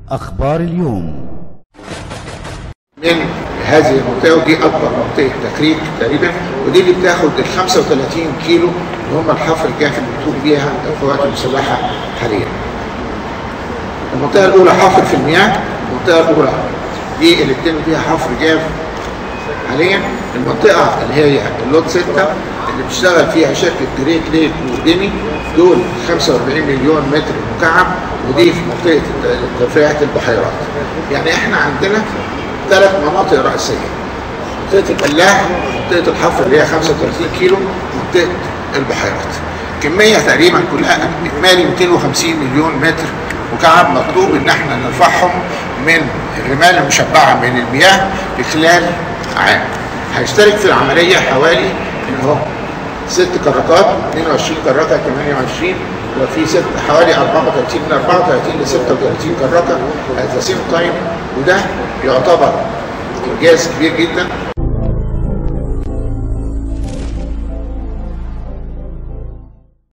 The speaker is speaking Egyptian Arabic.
أخبار اليوم من هذه المنطقه ودي اكبر منطقه تكريك تقريبا ودي اللي بتاخد ال 35 كيلو اللي هم الحفر الجاف اللي بتقوم بيها القوات المسلحه حاليا. المنطقه الاولى حفر في المياه، المنطقه الاولى دي اللي بتتم فيها حفر جاف حاليا المنطقه اللي هي اللوت 6 اللي بتشتغل فيها شركه جريت ليك وديمي دول 45 مليون متر مكعب ودي في منطقه تفريعه البحيرات. يعني احنا عندنا ثلاث مناطق رئيسيه منطقه الفلاح منطقه الحفر اللي هي 35 كيلو منطقه البحيرات كميه تقريبا كلها اجمالي 250 مليون متر مكعب مطلوب ان احنا نرفعهم من الرمال المشبعه من المياه في خلال عام هيشترك في العمليه حوالي اهو ست كراكات 22 كراكه 28 وفي ست حوالي 34 من 34 ل 36 كراكه ات ذا سيم تايم وده يعتبر انجاز كبير جدا